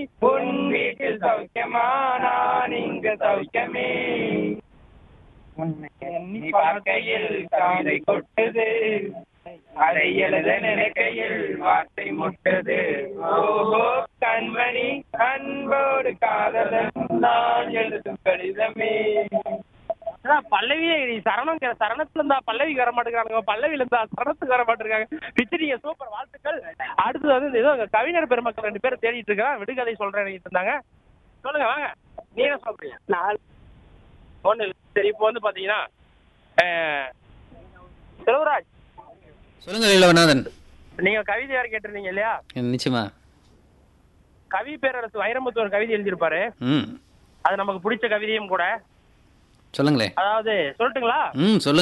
உன் வீட்டில் சௌக்கியமா நான் இங்க சௌக்கியமே உன்னை எண்ணி பார்க்கையில் காதை கொட்டது அதை எழுத நினைக்கையில் வார்த்தை முட்டது ஓஹோ கண்மணி அன்போடு காதலன் நான் எழுதும் கடிதமே அதான் பல்லவியே நீ சரணம் கே- சரணத்துல இருந்தா பல்லவிக்கு வர மாட்டேங்கிறாங்க பல்லவில இருந்தா சரணத்துக்கு வர மாட்டேங்கிறாங்க பிச்சிரிங்க சூப்பர் வாழ்த்துக்கள் அடுத்து வந்து ஏதோ அங்க கவிஞர் பெருமக்கள் ரெண்டு பேரும் தேடிட்டு இருக்கிறான் விடுகதை சொல்றேன் இருந்தாங்க சொல்லுங்க வாங்க நீ என்ன சொல்றீங்க நாலு ஒண்ணு இல்ல. சரி இப்போ வந்து பாத்தீங்கன்னா அஹ், செல்வராஜ் சொல்லுங்க லீலவநாதன் நீங்க கவிதை யார் கேட்டிருந்தீங்க இல்லையா நிச்சயமா கவி பேரரசு வைரமுத்து ஒரு கவிதை எழுதியிருப்பாரு ம் அது நமக்கு பிடிச்ச கவிதையும் கூட சொல்லுங்களேன் அதாவது சொல்லட்டுங்களா ம் சொல்லுங்க